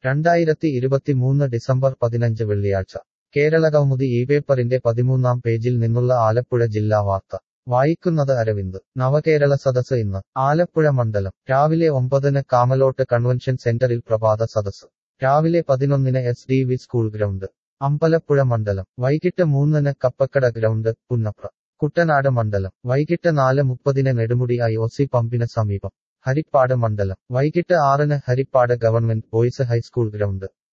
രണ്ടായിരത്തി ഇരുപത്തിമൂന്ന് ഡിസംബർ പതിനഞ്ച് വെള്ളിയാഴ്ച കേരളകൗമുദി ഈ പേപ്പറിന്റെ പതിമൂന്നാം പേജിൽ നിന്നുള്ള ആലപ്പുഴ ജില്ലാ വാർത്ത വായിക്കുന്നത് അരവിന്ദ് നവകേരള സദസ് ഇന്ന് ആലപ്പുഴ മണ്ഡലം രാവിലെ ഒമ്പതിന് കാമലോട്ട് കൺവെൻഷൻ സെന്ററിൽ പ്രഭാത സദസ് രാവിലെ പതിനൊന്നിന് S D V school ground Ambalappuzha മണ്ഡലം വൈകിട്ട് മൂന്നിന് കപ്പക്കട ഗ്രൗണ്ട് പുന്നപ്ര കുട്ടനാട് മണ്ഡലം വൈകിട്ട് നാല് മുപ്പതിന് നെടുമുടി ഐ ഒ സി പമ്പിന് സമീപം ഹരിപ്പാട് മണ്ഡലം വൈകിട്ട് ആറിന് Haripad government boys high school ground